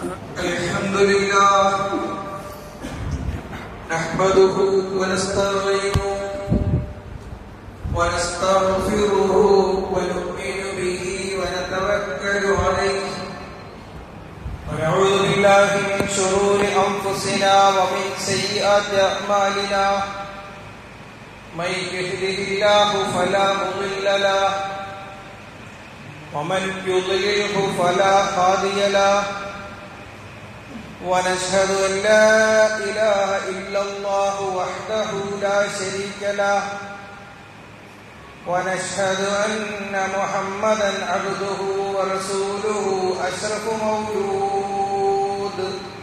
الحمد لله نحمده ونستعينه ونستغفره ونؤمن به ونتوكل عليه ونعوذ بالله من شرور انفسنا ومن سيئات اعمالنا من يهده الله فلا مضل له ومن يضلله فلا هادي له ونشهد ان لا اله الا الله وحده لا شريك له ونشهد ان محمدا عبده ورسوله اشرف مولود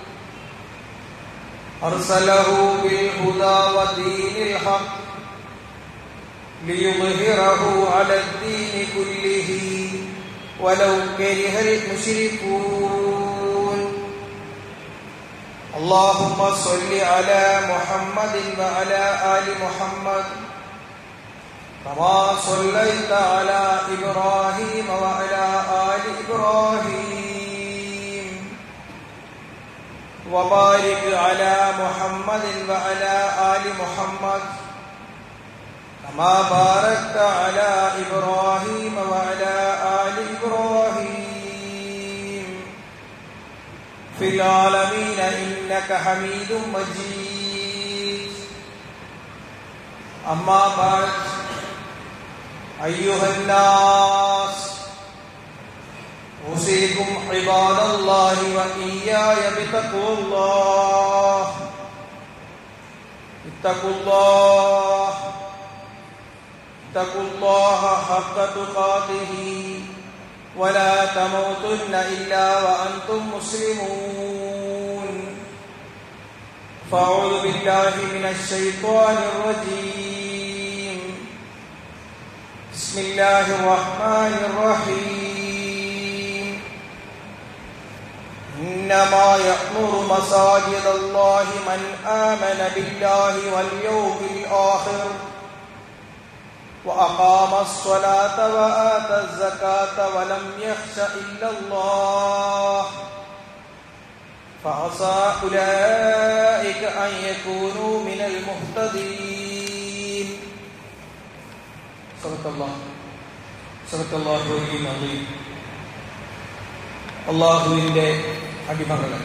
ارسله بالهدى ودين الحق ليظهره على الدين كله ولو كره المشركون اللهم صل على محمد وعلى ال محمد كما صليت على ابراهيم وعلى ال ابراهيم وبارك على محمد وعلى ال محمد كما باركت على ابراهيم وعلى ال ابراهيم في العالمين انك حميد مجيد اما بعد ايها الناس اوصيكم عباد الله واياي بتقوى الله اتقوا الله اتقوا الله حق تقاته ولا تموتن الا وانتم مسلمون فاعوذ بالله من الشيطان الرجيم بسم الله الرحمن الرحيم انما يامر مساجد الله من امن بالله واليوم الاخر وأقام الصلاة وآتى الزكاة ولم يخش إلا الله فعسى أولئك أن يكونوا من المهتدين صدق الله صدق الله العظيم അള്ളാഹുവിൻ്റെ അടിമകളെ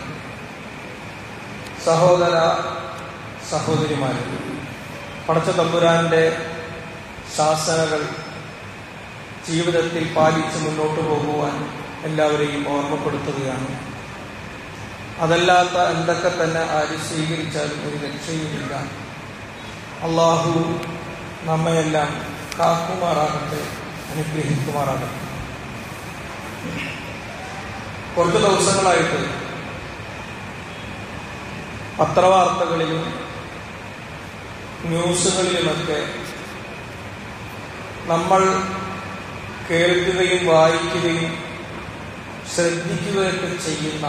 സഹോദര സഹോദരിമാരെ പടച്ച തമ്പുരാന്റെ ശാസനകൾ ജീവിതത്തിൽ പാലിച്ച് മുന്നോട്ട് പോകുവാൻ എല്ലാവരെയും ഓർമ്മപ്പെടുത്തുകയാണ് അതല്ലാത്ത എന്തൊക്കെ തന്നെ ആര് സ്വീകരിച്ചാലും ഒരു രക്ഷയുമില്ല അള്ളാഹു നമ്മയെല്ലാം കാക്കുമാറാകട്ടെ അനുഗ്രഹിക്കുമാറാകട്ടെ കുറച്ച് ദിവസങ്ങളായിട്ട് പത്രവാർത്തകളിലും ന്യൂസുകളിലുമൊക്കെ നമ്മൾ കേൾക്കുകയും വായിക്കുകയും ശ്രദ്ധിക്കുകയൊക്കെ ചെയ്യുന്ന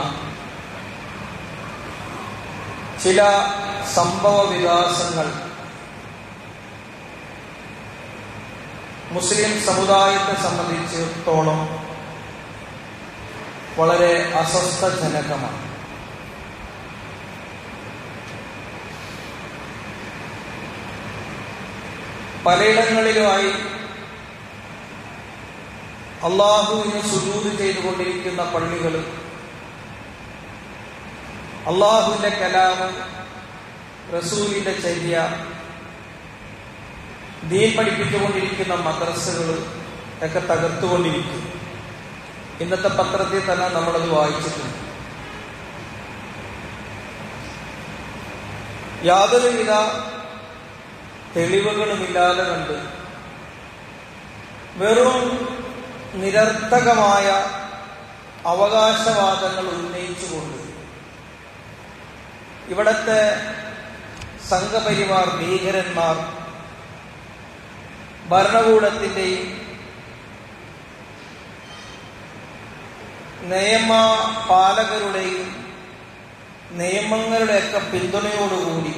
ചില സംഭവ വികാസങ്ങൾ മുസ്ലിം സമുദായത്തെ സംബന്ധിച്ചിടത്തോളം വളരെ അസ്വസ്ഥജനകമാണ് പലയിടങ്ങളിലുമായി അള്ളാഹുവിന് സുജൂത് ചെയ്തുകൊണ്ടിരിക്കുന്ന പള്ളികളും അള്ളാഹുവിന്റെ കലാമം റസൂലിന്റെ ചര്യ ദീൻ പഠിപ്പിച്ചുകൊണ്ടിരിക്കുന്ന മദ്രസകൾ ഒക്കെ തകർത്തുകൊണ്ടിരിക്കും ഇന്നത്തെ പത്രത്തിൽ തന്നെ നമ്മളത് വായിച്ചിട്ടുണ്ട് യാതൊരുവിധ തെളിവുകളുമില്ലാതെ കണ്ട് വെറും നിരർത്ഥകമായ അവകാശവാദങ്ങൾ ഉന്നയിച്ചുകൊണ്ട് ഇവിടത്തെ സംഘപരിവാർ ഭീകരന്മാർ ഭരണകൂടത്തിന്റെയും നിയമ പാലകരുടെയും നിയമങ്ങളുടെയൊക്കെ പിന്തുണയോടുകൂടി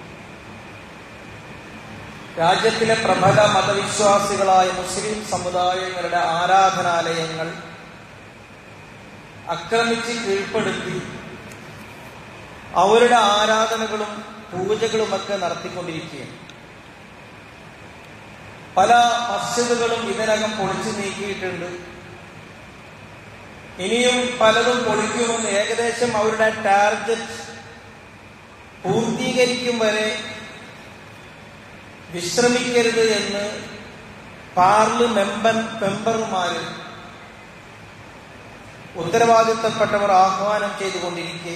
രാജ്യത്തിലെ പ്രബല മതവിശ്വാസികളായ മുസ്ലിം സമുദായങ്ങളുടെ ആരാധനാലയങ്ങൾ ആക്രമിച്ച് കീഴ്പ്പെടുത്തി അവരുടെ ആരാധനകളും പൂജകളുമൊക്കെ നടത്തിക്കൊണ്ടിരിക്കുകയാണ് പല മസ്ജിദുകളും ഇതിനകം പൊളിച്ചു നീക്കിയിട്ടുണ്ട് ഇനിയും പലതും പൊളിക്കുമെന്ന് ഏകദേശം അവരുടെ ടാർഗറ്റ് പൂർത്തീകരിക്കും വരെ വിശ്രമിക്കരുത് എന്ന് പാർലമെമ്പൻ മെമ്പർമാര് ഉത്തരവാദിത്തപ്പെട്ടവർ ആഹ്വാനം ചെയ്തുകൊണ്ടിരിക്കെ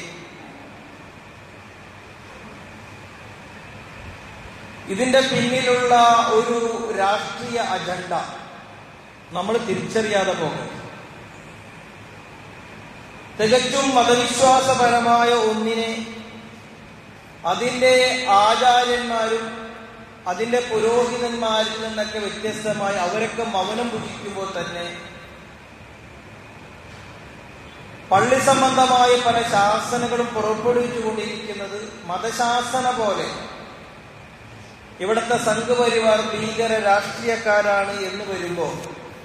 ഇതിന്റെ പിന്നിലുള്ള ഒരു രാഷ്ട്രീയ അജണ്ട നമ്മൾ തിരിച്ചറിയാതെ പോകും തികച്ചും മതവിശ്വാസപരമായ ഒന്നിനെ അതിന്റെ ആചാര്യന്മാരും അതിന്റെ പുരോഹിതന്മാരിൽ നിന്നൊക്കെ വ്യത്യസ്തമായി അവരൊക്കെ മൗനം ഭുജിക്കുമ്പോൾ തന്നെ പള്ളി സംബന്ധമായ പല ശാസനകളും പുറപ്പെടുവിച്ചുകൊണ്ടിരിക്കുന്നത് മതശാസന പോലെ ഇവിടുത്തെ സംഘപരിവാർ ഭീകര രാഷ്ട്രീയക്കാരാണ് എന്ന് വരുമ്പോൾ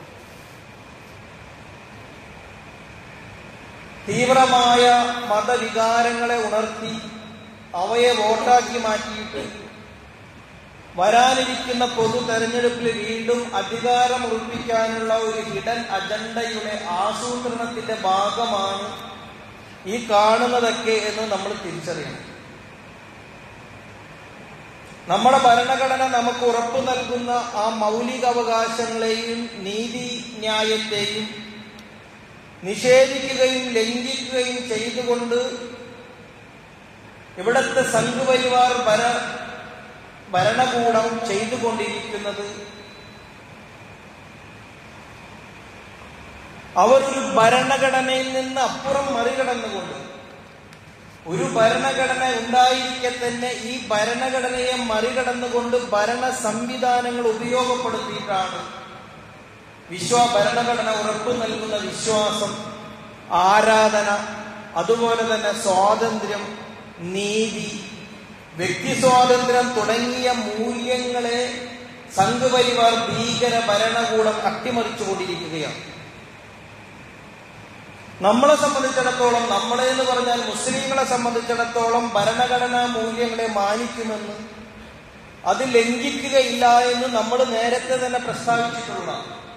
തീവ്രമായ മതവികാരങ്ങളെ ഉണർത്തി അവയെ വോട്ടാക്കി മാറ്റിയിട്ട് വരാനിരിക്കുന്ന പൊതു തെരഞ്ഞെടുപ്പിൽ വീണ്ടും അധികാരം ഉറപ്പിക്കാനുള്ള ഒരു ഹിഡൻ അജണ്ടയുടെ ആസൂത്രണത്തിന്റെ ഭാഗമാണ് ഈ കാണുന്നതൊക്കെ എന്ന് നമ്മൾ തിരിച്ചറിയണം നമ്മുടെ ഭരണഘടന നമുക്ക് ഉറപ്പു നൽകുന്ന ആ മൗലിക അവകാശങ്ങളെയും നീതിന്യായത്തെയും നിഷേധിക്കുകയും ലംഘിക്കുകയും ചെയ്തുകൊണ്ട് ഇവിടത്തെ സംഘപരിവാർ ഭര ഭരണകൂടം ചെയ്തുകൊണ്ടിരിക്കുന്നത് അവർ ഒരു ഭരണഘടനയിൽ നിന്ന് അപ്പുറം മറികടന്നുകൊണ്ട് ഒരു ഭരണഘടന ഉണ്ടായിരിക്കെ തന്നെ ഈ ഭരണഘടനയെ മറികടന്നുകൊണ്ട് ഭരണ സംവിധാനങ്ങൾ ഉപയോഗപ്പെടുത്തിയിട്ടാണ് വിശ്വ ഭരണഘടന ഉറപ്പു നൽകുന്ന വിശ്വാസം ആരാധന അതുപോലെ തന്നെ സ്വാതന്ത്ര്യം നീതി വ്യക്തി സ്വാതന്ത്ര്യം തുടങ്ങിയ മൂല്യങ്ങളെ സംഘപരിവാർ ഭീകര ഭരണകൂടം അട്ടിമറിച്ചുകൊണ്ടിരിക്കുകയാണ് നമ്മളെ സംബന്ധിച്ചിടത്തോളം നമ്മളെ എന്ന് പറഞ്ഞാൽ മുസ്ലിങ്ങളെ സംബന്ധിച്ചിടത്തോളം ഭരണഘടനാ മൂല്യങ്ങളെ മാനിക്കുമെന്ന് അത് ലംഘിക്കുകയില്ല എന്ന് നമ്മൾ നേരത്തെ തന്നെ പ്രസ്താവിച്ചിട്ടുള്ള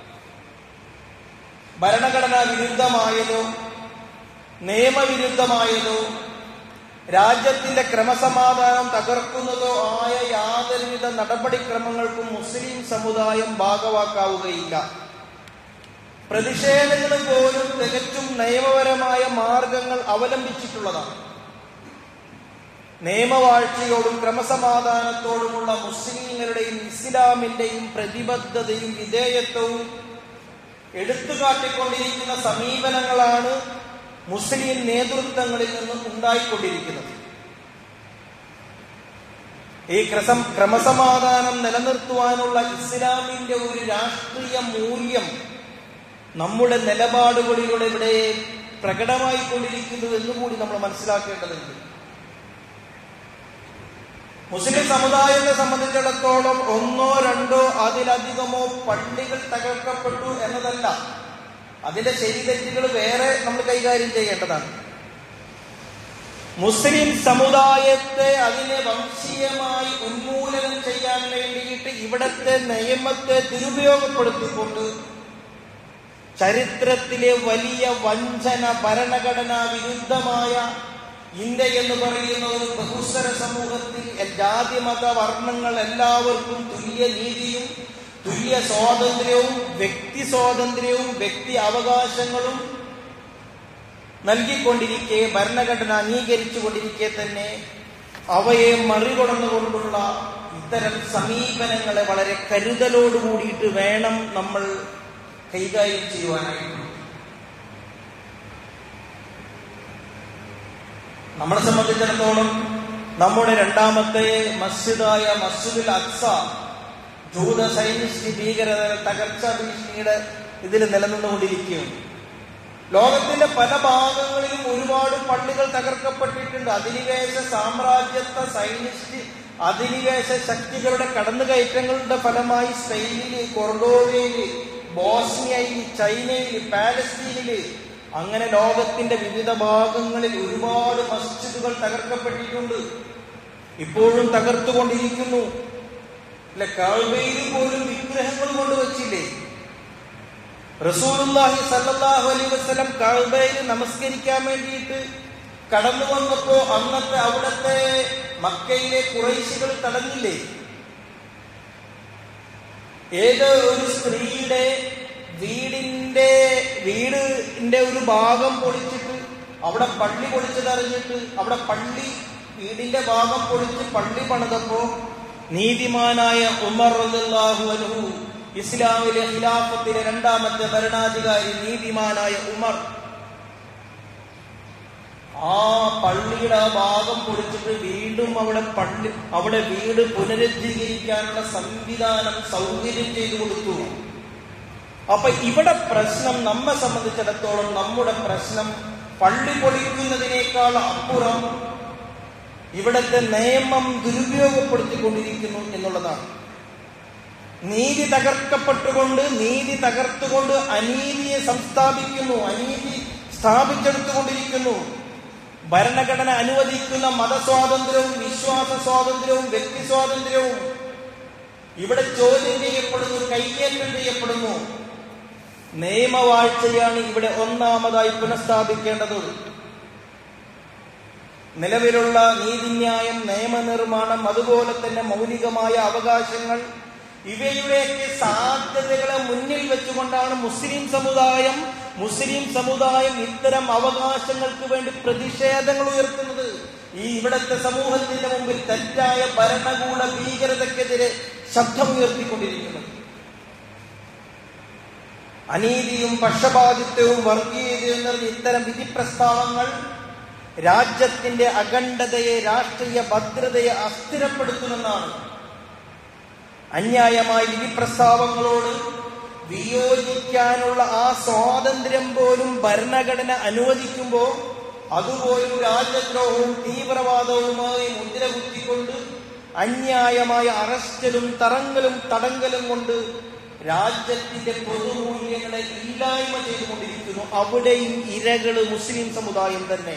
ഭരണഘടനാ വിരുദ്ധമായതോ നിയമവിരുദ്ധമായതോ രാജ്യത്തിന്റെ ക്രമസമാധാനം തകർക്കുന്നതോ ആയ യാതൊരുവിധ നടപടിക്രമങ്ങൾക്കും മുസ്ലിം സമുദായം ഭാഗവാക്കാവുകയില്ല പ്രതിഷേധങ്ങൾ പോലും തികച്ചും നിയമപരമായ മാർഗങ്ങൾ അവലംബിച്ചിട്ടുള്ളതാണ് നിയമവാഴ്ചയോടും ക്രമസമാധാനത്തോടുമുള്ള മുസ്ലിങ്ങളുടെയും ഇസ്ലാമിന്റെയും പ്രതിബദ്ധതയും വിധേയത്വവും എടുത്തുകാട്ടിക്കൊണ്ടിരിക്കുന്ന സമീപനങ്ങളാണ് മുസ്ലിം നേതൃത്വങ്ങളിൽ നിന്ന് ഉണ്ടായിക്കൊണ്ടിരിക്കുന്നത് ഈ ക്രസം ക്രമസമാധാനം നിലനിർത്തുവാനുള്ള ഇസ്ലാമിന്റെ ഒരു രാഷ്ട്രീയ മൂല്യം നമ്മുടെ നിലപാടുകളിലൂടെ ഇവിടെ പ്രകടമായിക്കൊണ്ടിരിക്കുന്നു എന്നുകൂടി നമ്മൾ മനസ്സിലാക്കേണ്ടതുണ്ട് മുസ്ലിം സമുദായത്തെ സംബന്ധിച്ചിടത്തോളം ഒന്നോ രണ്ടോ അതിലധികമോ പള്ളികൾ തകർക്കപ്പെട്ടു എന്നതല്ല അതിന്റെ ശരിതെറ്റുകൾ വേറെ നമ്മൾ കൈകാര്യം ചെയ്യേണ്ടതാണ് മുസ്ലിം സമുദായത്തെ അതിനെ വംശീയമായി ഉന്മൂലനം ചെയ്യാൻ വേണ്ടിയിട്ട് ഇവിടത്തെ നിയമത്തെ ദുരുപയോഗപ്പെടുത്തിക്കൊണ്ട് ചരിത്രത്തിലെ വലിയ വഞ്ചന ഭരണഘടനാ വിരുദ്ധമായ ഇന്ത്യ എന്ന് പറയുന്ന ഒരു ബഹുസ്വര സമൂഹത്തിൽ ജാതി മത വർണ്ണങ്ങൾ എല്ലാവർക്കും തുല്യ നീതിയും തുല്യ സ്വാതന്ത്ര്യവും വ്യക്തി സ്വാതന്ത്ര്യവും വ്യക്തി അവകാശങ്ങളും നൽകിക്കൊണ്ടിരിക്കെ ഭരണഘടന അംഗീകരിച്ചുകൊണ്ടിരിക്കെ തന്നെ അവയെ മറികടന്നുകൊണ്ടുള്ള ഇത്തരം സമീപനങ്ങളെ വളരെ കരുതലോടുകൂടിയിട്ട് വേണം നമ്മൾ കൈകാര്യം ചെയ്യുവാനായിട്ട് നമ്മളെ സംബന്ധിച്ചിടത്തോളം നമ്മുടെ രണ്ടാമത്തെ മസ്ജിദായ മസ്ജിദുൽ അക്സ ജൂത സൈനിസ്റ്റ് ഭീകരത തകർച്ച ഭീഷണിയുടെ ഇതിൽ നിലനിന്നുകൊണ്ടിരിക്കുകയാണ് ലോകത്തിന്റെ പല ഭാഗങ്ങളിലും ഒരുപാട് പള്ളികൾ തകർക്കപ്പെട്ടിട്ടുണ്ട് അധിനിവേശ സാമ്രാജ്യത്വ സൈനിസ്റ്റ് അധിനിവേശ ശക്തികളുടെ കടന്നുകയറ്റങ്ങളുടെ ഫലമായി സ്പെയിനില് കൊർഡോവയില് ബോസ്നിയയിൽ ചൈനയിൽ പാലസ്തീനില് അങ്ങനെ ലോകത്തിന്റെ വിവിധ ഭാഗങ്ങളിൽ ഒരുപാട് മസ്ജിദുകൾ തകർക്കപ്പെട്ടിട്ടുണ്ട് ഇപ്പോഴും തകർത്തുകൊണ്ടിരിക്കുന്നു അല്ലെ കാഴ്വയിൽ പോലും വിഗ്രഹങ്ങൾ കൊണ്ടുവച്ചില്ലേ റസൂലുള്ളാഹി സല്ലല്ലാഹു അലൈഹി വസല്ലം കാഴ്ബയിൽ നമസ്കരിക്കാൻ വേണ്ടിയിട്ട് കടന്നു വന്നപ്പോ അന്നത്തെ അവിടത്തെ മക്കയിലെ കുറൈശികൾ തടഞ്ഞില്ലേ ഏത് ഒരു സ്ത്രീയുടെ വീടിന്റെ വീടിന്റെ ഒരു ഭാഗം പൊളിച്ചിട്ട് അവിടെ പള്ളി പൊളിച്ചതറിഞ്ഞിട്ട് അവിടെ പള്ളി വീടിന്റെ ഭാഗം പൊളിച്ച് പള്ളി പണിതപ്പോ നീതിമാനായ ഉമർ റളിയല്ലാഹു അൻഹു ഇസ്ലാമിലെ ഖിലാഫത്തിലെ രണ്ടാമത്തെ ഭരണാധികാരി നീതിമാനായ ഉമർ ആ പള്ളിയുടെ ആ ഭാഗം പൊളിച്ചിട്ട് വീണ്ടും അവിടെ പള്ളി അവിടെ വീട് പുനരുദ്ധീകരിക്കാനുള്ള സംവിധാനം സൗകര്യം ചെയ്തു കൊടുത്തു അപ്പൊ ഇവിടെ പ്രശ്നം നമ്മെ സംബന്ധിച്ചിടത്തോളം നമ്മുടെ പ്രശ്നം പള്ളി പൊളിക്കുന്നതിനേക്കാൾ അപ്പുറം ഇവിടത്തെ നിയമം ദുരുപയോഗപ്പെടുത്തിക്കൊണ്ടിരിക്കുന്നു എന്നുള്ളതാണ് നീതി തകർക്കപ്പെട്ടുകൊണ്ട് നീതി തകർത്തുകൊണ്ട് അനീതിയെ സംസ്ഥാപിക്കുന്നു അനീതി സ്ഥാപിച്ചെടുത്തുകൊണ്ടിരിക്കുന്നു ഭരണഘടന അനുവദിക്കുന്ന മതസ്വാതന്ത്ര്യവും വിശ്വാസ സ്വാതന്ത്ര്യവും വ്യക്തി സ്വാതന്ത്ര്യവും ഇവിടെ ചോദ്യം ചെയ്യപ്പെടുന്നു കൈകേറ്റം ചെയ്യപ്പെടുന്നു നിയമവാഴ്ചയാണ് ഇവിടെ ഒന്നാമതായി പുനഃസ്ഥാപിക്കേണ്ടത് നിലവിലുള്ള നീതിന്യായം നിയമനിർമ്മാണം അതുപോലെ തന്നെ മൗലികമായ അവകാശങ്ങൾ ഇവയുടെയൊക്കെ സാധ്യതകളെ മുന്നിൽ വെച്ചുകൊണ്ടാണ് മുസ്ലിം സമുദായം മുസ്ലിം സമുദായം ഇത്തരം അവകാശങ്ങൾക്ക് വേണ്ടി പ്രതിഷേധങ്ങൾ ഉയർത്തുന്നത് ഈ ഇവിടത്തെ സമൂഹത്തിന്റെ മുമ്പിൽ തെറ്റായ ഭരണകൂട ഭീകരതക്കെതിരെ ശബ്ദമുയർത്തിക്കൊണ്ടിരിക്കുന്നത് അനീതിയും പക്ഷപാതിത്വവും വർഗീയതയും നിറഞ്ഞ ഇത്തരം വിധി പ്രസ്താവങ്ങൾ രാജ്യത്തിന്റെ അഖണ്ഡതയെ രാഷ്ട്രീയ ഭദ്രതയെ അസ്ഥിരപ്പെടുത്തുമെന്നാണ് അന്യായമായ വിധി പ്രസ്താവങ്ങളോട് വിയോജിക്കാനുള്ള ആ സ്വാതന്ത്ര്യം പോലും ഭരണഘടന അനുവദിക്കുമ്പോൾ അതുപോലും രാജ്യദ്രോഹവും തീവ്രവാദവുമായി മുദ്ര കുത്തിക്കൊണ്ട് അന്യായമായ അറസ്റ്റലും തറങ്കലും തടങ്കലും കൊണ്ട് രാജ്യത്തിന്റെ പൊതുമൂല്യങ്ങളെ ഇല്ലായ്മ ചെയ്തുകൊണ്ടിരിക്കുന്നു അവിടെയും ഇരകള് മുസ്ലിം സമുദായം തന്നെ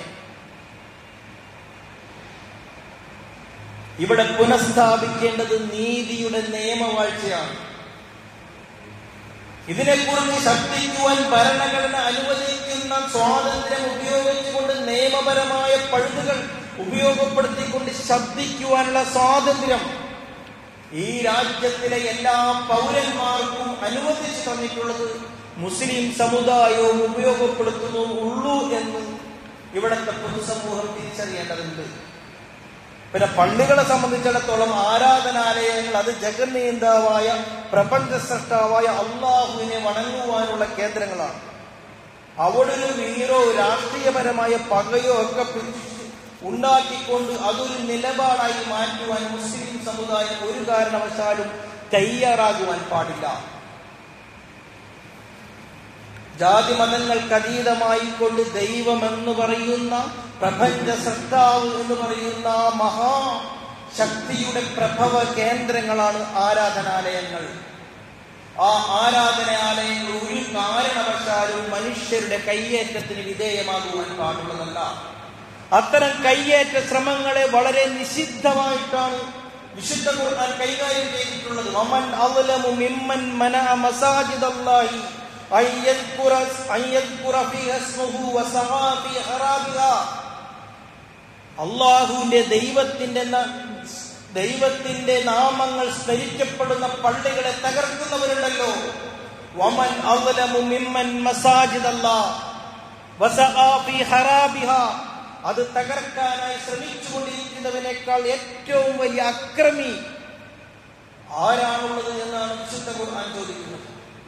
ഇവിടെ പുനഃസ്ഥാപിക്കേണ്ടത് നീതിയുടെ നിയമവാഴ്ചയാണ് ഇതിനെക്കുറിച്ച് ശബ്ദിക്കുവാൻ ഭരണഘടന അനുവദിക്കുന്ന സ്വാതന്ത്ര്യം ഉപയോഗിച്ചുകൊണ്ട് നിയമപരമായ പഴുതുകൾ ഉപയോഗപ്പെടുത്തിക്കൊണ്ട് ശബ്ദിക്കുവാനുള്ള സ്വാതന്ത്ര്യം ഈ രാജ്യത്തിലെ എല്ലാ പൗരന്മാർക്കും അനുവദിച്ചു തന്നിട്ടുള്ളത് മുസ്ലിം സമുദായവും ഉപയോഗപ്പെടുത്തുന്നു ഉള്ളൂ എന്ന് ഇവിടുത്തെ പൊതുസമൂഹം തിരിച്ചറിയേണ്ടതുണ്ട് പിന്നെ പള്ളികളെ സംബന്ധിച്ചിടത്തോളം ആരാധനാലയങ്ങൾ അത് ജഗന്നീന്താവായ പ്രപഞ്ച സൃഷ്ടാവായ അള്ളാഹുവിനെ വണങ്ങുവാനുള്ള കേന്ദ്രങ്ങളാണ് അവിടെ ഒരു വീരോ രാഷ്ട്രീയപരമായ പകയോ ഒക്കെ പിടിച്ച് ഉണ്ടാക്കിക്കൊണ്ട് അതൊരു നിലപാടായി മാറ്റുവാൻ മുസ്ലിം സമുദായം ഒരു കാരണവശാലും തയ്യാറാകുവാൻ പാടില്ല ജാതി മതങ്ങൾക്ക് അതീതമായി കൊണ്ട് ദൈവം എന്ന് പറയുന്ന പ്രപഞ്ച സൃഷ്ടാവ് എന്ന് പറയുന്ന ആ മഹാശക്തിയുടെ പ്രഭവ കേന്ദ്രങ്ങളാണ് ആരാധനാലയങ്ങൾ ആ ആരാധനാലയങ്ങൾ ഒരു കാരണവശാലും മനുഷ്യരുടെ കയ്യേറ്റത്തിന് വിധേയമാകുവാൻ പാടുള്ളതല്ല അത്തരം കയ്യേറ്റ ശ്രമങ്ങളെ വളരെ നിഷിദ്ധമായിട്ടാണ് വിശുദ്ധ ഖുർആൻ കൈകാര്യം ചെയ്തിട്ടുള്ളത് വമൻ അവലമു മിമ്മൻ മന മസാജിദല്ലാഹി അയ്യദ്കുറ അയ്യദ്കുറ ഫീഹ ഇസ്മുഹു വസഹാ ഫീ ഹറാബിഹാ അള്ളാഹുവിന്റെ ദൈവത്തിന്റെ ന- ദൈവത്തിന്റെ നാമങ്ങൾ സ്മരിക്കപ്പെടുന്ന പള്ളികളെ തകർക്കുന്നവരുണ്ടല്ലോ വമൻ അവലമു മിമ്മൻ മസാജിദല്ലാ വസഹാ ഫീ ഹറാബിഹാ അത് തകർക്കാനായി ശ്രമിച്ചുകൊണ്ടിരിക്കുന്നതിനേക്കാൾ ഏറ്റവും വലിയ അക്രമി ആരാണുള്ളത് എന്നാണ് വിശുദ്ധ ഖുർആൻ ചോദിക്കുന്നത്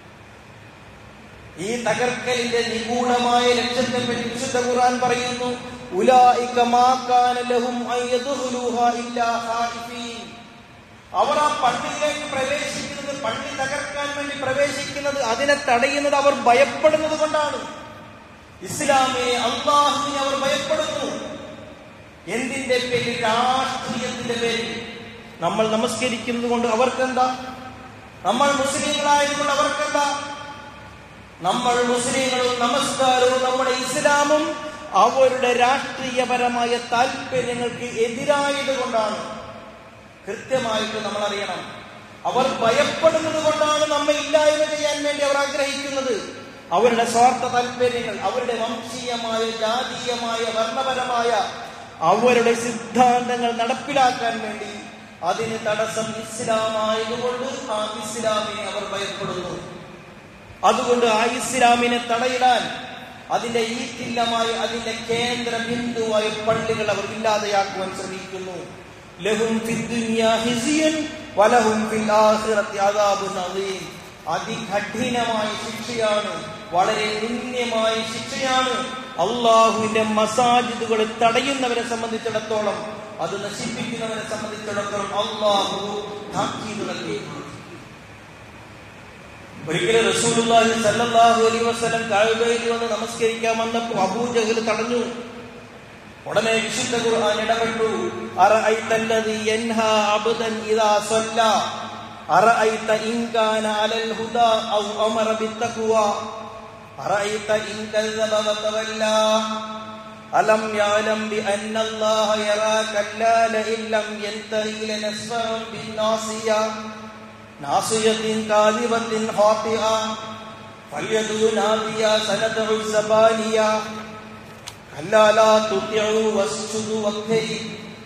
ഈ തകർക്കലിന്റെ നിഗൂഢമായ ലക്ഷ്യത്തെപ്പറ്റി വിശുദ്ധ ഖുർആൻ പറയുന്നു ഉലായിക മാ കാന ലഹും അൻ യദ്ഖുലൂഹാ ഇല്ലാ ഖായിഫീൻ അവർ ആ പള്ളിയിലേക്ക് പ്രവേശിക്കുന്നത് പള്ളി തകർക്കാൻ വേണ്ടി പ്രവേശിക്കുന്നത് അതിനെ തടയുന്നത് അവർ ഭയപ്പെടുന്നത് കൊണ്ടാണ് ഇസ്ലാമിനെ അള്ളാഹുവിനെ അവർ ഭയപ്പെടുന്നു എന്തിന്റെ പേരിൽ രാഷ്ട്രീയത്തിന്റെ പേരിൽ നമ്മൾ നമസ്കരിക്കുന്നത് കൊണ്ട് അവർക്കെന്താ നമ്മൾ മുസ്ലിങ്ങളായതുകൊണ്ട് അവർക്കെന്താ നമ്മൾ മുസ്ലിങ്ങളും നമസ്കാരവും നമ്മുടെ ഇസ്ലാമും അവരുടെ രാഷ്ട്രീയപരമായ താല്പര്യങ്ങൾക്ക് എതിരായത് കൊണ്ടാണ് കൃത്യമായിട്ട് നമ്മൾ അറിയണം അവർ ഭയപ്പെടുന്നത് കൊണ്ടാണ് നമ്മെ ഇല്ലായ്മ ചെയ്യാൻ വേണ്ടി അവർ ആഗ്രഹിക്കുന്നത് അവരുടെ സ്വാർത്ഥ താല്പര്യങ്ങൾ അവരുടെ വംശീയമായ ജാതീയമായ വർണ്ണപരമായ അവരുടെ സിദ്ധാന്തങ്ങൾ നടപ്പിലാക്കാൻ വേണ്ടി അതിന് തടസ്സം ഇസ്ലാമായതുകൊണ്ട് ആ ഇസ്ലാമിനെ അവർ ഭയപ്പെടുന്നു അതുകൊണ്ട് ആ ഇസ്ലാമിനെ തടയിടാൻ അതിന്റെ ഈറ്റില്ലമായി അതിന്റെ കേന്ദ്ര ബിന്ദുവായ പള്ളികൾ അവർ ഇല്ലാതെയാക്കുവാൻ ശ്രമിക്കുന്നു ലഹും ഫിദ്ദുനിയാ ഹിസിയൻ വലഹും ഫിൽ ആഖിറത്തി അദാബുൻ അദീം അതികഠിനമായ ശിക്ഷയാണ് വളരെ നിന്ദ്യമായ ശിക്ഷയാണ് അള്ളാഹുവിന്റെ മസാജിദുകൾ തടയുന്നവരെ സംബന്ധിച്ചിടത്തോളം അത് നശിപ്പിക്കുന്നവരെ സംബന്ധിച്ചിടത്തോളം അള്ളാഹു താക്കീത് നൽകിയിട്ടുണ്ട് ഒരിക്കലും റസൂലുള്ളാഹി സല്ലല്ലാഹു അലൈഹി വസല്ലം കാഴ്ബയിൽ വന്ന് നമസ്കരിക്കാൻ വന്നപ്പോൾ അബൂജഹൽ തടഞ്ഞു ഉടനെ വിശുദ്ധ ഖുർആൻ ഇടപെട്ടു അറഅയ്തല്ലദി യൻഹാ അബ്ദൻ ഇദാ സല്ല അറഅയ്ത ഇൻ കാന അലൽ ഹുദാ ഔ അമറ ബിത്തഖ്വ അറഅയ്ത ഇൻ കذب വതവല്ല അലം യഅലം ബിഅന്ന അല്ലാഹ യറാ കല്ലാ ലഇൻ ലം യൻതഹി ലനസ്ഫറൻ ബിന്നാസിയ ناصية كاذبة خاطئة فليدعو ناديا سندع الزبانية كلا لا تطيعوا واسجدوا وابتغوا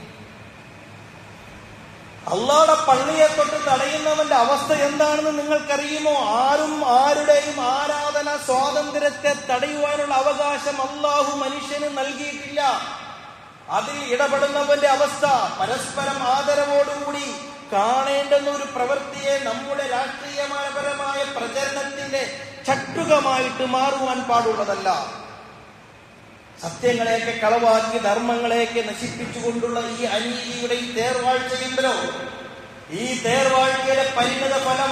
അള്ളാടെ പള്ളിയെ തൊട്ട് തടയുന്നവന്റെ അവസ്ഥ എന്താണെന്ന് നിങ്ങൾക്കറിയുമോ ആരും ആരുടെയും ആരാധന സ്വാതന്ത്ര്യത്തെ തടയുവാനുള്ള അവകാശം അള്ളാഹു മനുഷ്യന് നൽകിയിട്ടില്ല അതിൽ ഇടപെടുന്നവന്റെ അവസ്ഥ പരസ്പരം ആദരവോടുകൂടി കാണേണ്ടുന്ന ഒരു പ്രവൃത്തിയെ നമ്മുടെ രാഷ്ട്രീയപരമായ പ്രചരണത്തിന്റെ ചട്ടുകമായിട്ട് മാറുവാൻ പാടുള്ളതല്ല സത്യങ്ങളെയൊക്കെ കളവാക്കി ധർമ്മങ്ങളെയൊക്കെ നശിപ്പിച്ചുകൊണ്ടുള്ള ഈ അനീതിയുടെ ഈ തേർവാഴ്ചയുണ്ടല്ലോ ഈ തേർവാഴ്ചയുടെ പരിണിത ഫലം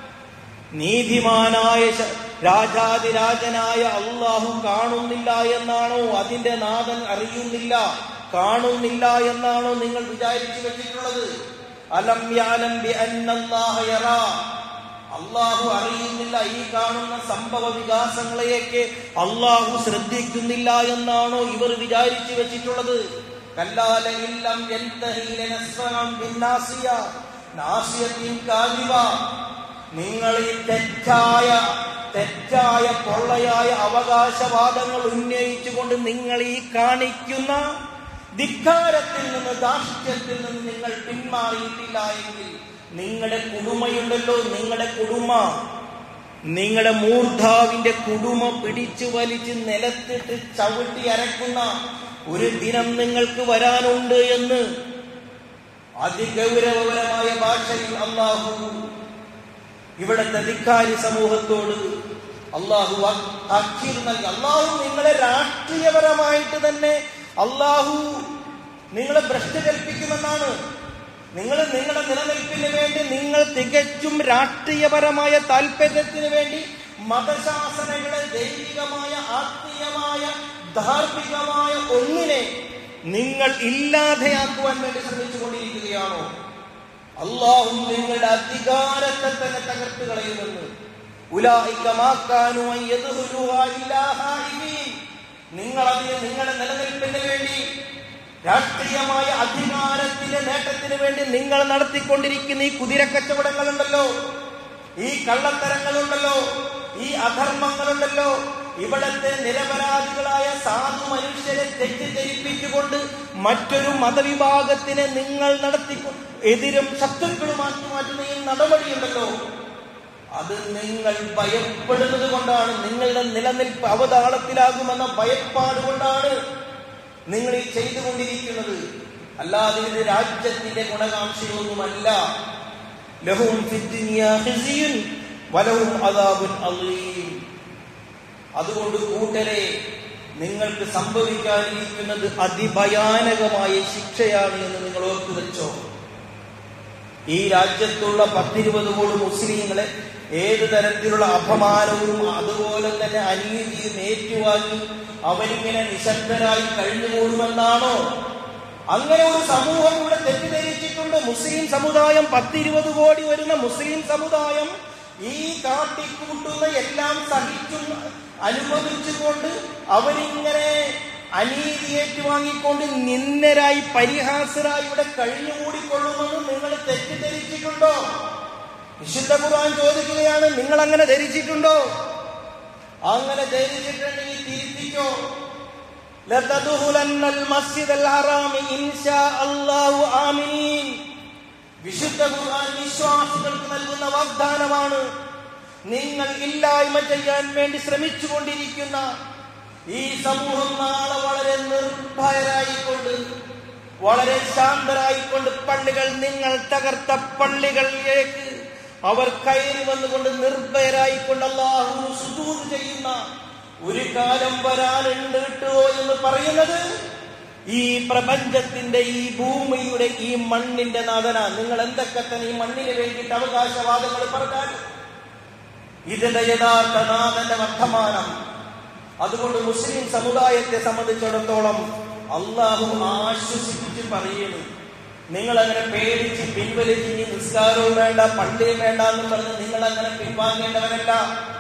നീതിമാനായ ശ- രാജാതിരാജനായ അള്ളാഹു കാണുന്നില്ല എന്നാണോ അതിന്റെ നാഥൻ അറിയുന്നില്ല കാണുന്നില്ല എന്നാണോ നിങ്ങൾ വിചാരിച്ചു വെച്ചിട്ടുള്ളത് അലം യാലം ബി അന്നല്ലാഹ യറാ അള്ളാഹു അറിയുന്നില്ല ഈ കാണുന്ന സംഭവ വികാസങ്ങളെയൊക്കെ അള്ളാഹു ശ്രദ്ധിക്കുന്നില്ല എന്നാണോ ഇവർ വിചാരിച്ചു വെച്ചിട്ടുള്ളത് കല്ലാല ഇല്ലം യൻതഹി ലനസ്ഫറൻ ബിന്നാസിയ നാസിയത്തിൻ കാദിബ നിങ്ങൾ ഈ തെറ്റായ തെറ്റായ പൊള്ളയായ അവകാശവാദങ്ങൾ ഉന്നയിച്ചുകൊണ്ട് നിങ്ങൾ ഈ കാണിക്കുന്ന ധിക്കാരത്തിൽ നിന്ന് ദാഷ്ട്യത്തിൽ നിന്ന് നിങ്ങൾ പിന്മാറിയിട്ടില്ല എങ്കിൽ നിങ്ങളുടെ കുടുമയുണ്ടല്ലോ നിങ്ങളുടെ കുടുമ നിങ്ങളുടെ മൂർധാവിന്റെ കുടുമ പിടിച്ചു വലിച്ച് നിലത്തിട്ട് ചവിട്ടി അരക്കുന്ന ഒരു ദിനം നിങ്ങൾക്ക് വരാനുണ്ട് എന്ന് അതിഗൗരവപരമായ ഭാഷയിൽ അള്ളാഹു ഇവിടുത്തെ ധിക്കാരി സമൂഹത്തോട് അള്ളാഹു അഖീർ നൽകി അള്ളാഹു നിങ്ങളെ രാഷ്ട്രീയപരമായിട്ട് തന്നെ അള്ളാഹു നിങ്ങളെ ഭ്രഷ്ട് കൽപ്പിക്കുമെന്നാണ് നിങ്ങൾ നിങ്ങളുടെ നിലനിൽപ്പിന് വേണ്ടി നിങ്ങൾ തികച്ചും രാഷ്ട്രീയപരമായ താല്പര്യത്തിന് വേണ്ടി മതശാസനകളെ ദൈവികമായ ആത്മീയമായ ധാർമ്മികമായ ഒന്നിനെ നിങ്ങൾ ഇല്ലാതെയാക്കുവാൻ വേണ്ടി ശ്രമിച്ചുകൊണ്ടിരിക്കുകയാണോ അള്ളാഹു നിങ്ങളുടെ അധികാരത്തെ തന്നെ തകർത്ത് കളയുമെന്ന് ഉലായിക്കമാക്കാനു നിങ്ങൾ അതിന് നിങ്ങളുടെ നിലനിൽപ്പിന് വേണ്ടി രാഷ്ട്രീയമായ അധികാരത്തിന്റെ നേട്ടത്തിന് വേണ്ടി നിങ്ങൾ നടത്തിക്കൊണ്ടിരിക്കുന്ന ഈ കുതിര കച്ചവടങ്ങളുണ്ടല്ലോ ഈ കള്ളത്തരങ്ങളുണ്ടല്ലോ ഈ അധർമ്മങ്ങളുണ്ടല്ലോ ഇവിടത്തെ നിരപരാധികളായ സാധു മനുഷ്യരെ തെറ്റിദ്ധരിപ്പിച്ചുകൊണ്ട് മറ്റൊരു മതവിഭാഗത്തിനെ നിങ്ങൾ നടത്തിക്കൊ എതിരും ശത്രുക്കളുമാക്കി മാറ്റുന്ന ഈ നടപടിയുണ്ടല്ലോ അത് നിങ്ങൾ ഭയപ്പെടുന്നത് കൊണ്ടാണ് നിങ്ങളുടെ നിലനിൽപ്പ് അവതാളത്തിലാകുമെന്ന ഭയപ്പാട് കൊണ്ടാണ് നിങ്ങൾ ഈ ചെയ്തുകൊണ്ടിരിക്കുന്നത് അല്ലാതെ ഇത് രാജ്യത്തിന്റെ ഗുണകാംക്ഷയൊന്നുമല്ല ലഹും ഫിദ്ദുനിയാ ഖിസിയുൻ വലഹും അദാബുൻ അളീം അതുകൊണ്ട് കൂട്ടരെ നിങ്ങൾക്ക് സംഭവിക്കാനിരിക്കുന്നത് അതിഭയാനകമായ ശിക്ഷയാണ് എന്ന് നിങ്ങൾ ഓർത്തു വെച്ചോ ഈ രാജ്യത്തുള്ള പത്തിരുപത് കോടി മുസ്ലിങ്ങളെ ഏത് തരത്തിലുള്ള അപമാനവും അതുപോലെ തന്നെ അനീതിയും ഏറ്റുവാങ്ങി അവരിങ്ങനെ നിശബ്ദരായി കഴിഞ്ഞുകൂടുമെന്നാണോ അങ്ങനെ ഒരു സമൂഹം ഇവിടെ തെറ്റിദ്ധരിച്ചിട്ടുണ്ട് മുസ്ലിം സമുദായം പത്തിരുപത് കോടി വരുന്ന മുസ്ലിം സമുദായം ഈ കാട്ടിക്കൂട്ടുന്ന എല്ലാം സഹിച്ചു അനുഭവിച്ചുകൊണ്ട് അവരിങ്ങനെ അനീതി ഏറ്റുവാങ്ങിക്കൊണ്ട് നിന്നരായി പരിഹാസരായി ഇവിടെ കഴിഞ്ഞുകൂടിക്കൊള്ളുമെന്ന് നിങ്ങൾ തെറ്റിദ്ധരിച്ചിട്ടുണ്ടോ വിശുദ്ധ ഖുർആൻ ചോദിക്കുകയാണ് നിങ്ങൾ അങ്ങനെ ധരിച്ചിട്ടുണ്ടോ അങ്ങനെ ധരിച്ചിട്ടുണ്ടെങ്കിൽ തിരുത്തിക്കോ لتدخلن المسجد الحرام إن شاء الله آمين വിശുദ്ധ ഖുർആൻ വിശ്വാസികൾക്ക് നൽകുന്ന വാഗ്ദാനമാണ് നിങ്ങൾ ഇല്ലായ്മ ചെയ്യാൻ വേണ്ടി ശ്രമിച്ചുകൊണ്ടിരിക്കുന്ന ഈ സമൂഹം നാളെ വളരെ നിർഭയരായിക്കൊണ്ട് വളരെ ശാന്തരായിക്കൊണ്ട് പള്ളികൾ നിങ്ങൾ തകർത്ത പള്ളികളിലേക്ക് അവർ കയറി വന്നുകൊണ്ട് നിർഭയരായിക്കൊണ്ട് അള്ളാഹു സുദൂർ ചെയ്യുന്ന ഒരു കാലം വരാനുണ്ട് കിട്ടുമോ എന്ന് പറയുന്നത് ഈ പ്രപഞ്ചത്തിന്റെ ഈ ഭൂമിയുടെ ഈ മണ്ണിന്റെ നാഥന നിങ്ങൾ എന്തൊക്കെ തന്നെ ഈ മണ്ണിന് വേണ്ടിയിട്ട് അവകാശവാദങ്ങൾ പറഞ്ഞാൽ ഇതിന്റെ യഥാർത്ഥ നാഥന്റെ വർത്തമാനം അതുകൊണ്ട് മുസ്ലിം സമുദായത്തെ സംബന്ധിച്ചിടത്തോളം അള്ളാഹു ആശ്വസിപ്പിച്ച് പറയുന്നു നിങ്ങൾ അങ്ങനെ പേടിച്ച് പിൻവലിച്ച് ഇനി നിസ്കാരവും വേണ്ട പള്ളിയും വേണ്ട എന്ന് പറഞ്ഞ് നിങ്ങൾ അങ്ങനെ പിൻവാങ്ങേണ്ടവരല്ല